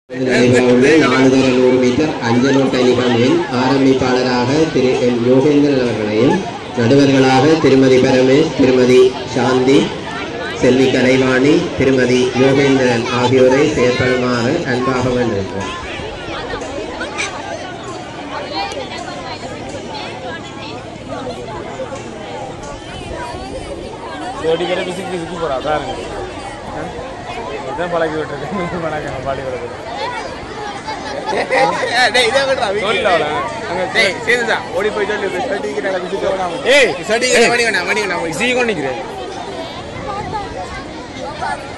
நடைபெறவுள்ள நாலுதர நூறு மீட்டர் அஞ்சலோட்ட நிகழ்வின் ஆரம்பிப்பாளராக திரு எம் யோகேந்திரன் அவர்களையும் நடுவர்களாக திருமதி பரமேஷ் திருமதி சாந்தி செல்வி கலைவாணி திருமதி யோகேந்திரன் ஆகியோரை செயற்படுமாறு அன்பாக வேண்டுகிறோம் ஜோடி கடை பிசுக்கு பிசுக்கு போகிறா பாருங்க இதுதான் பழக்கி விட்டுருக்கு வணக்கம் பாடி விடுறது ஓடி போய் சொல்லி சர்டிஃபிகேட் ஏய் சர்டிஃபிகேட் மணி வேணாம் மணி வேணாம் சீக்கிரம் நிற்கிறேன்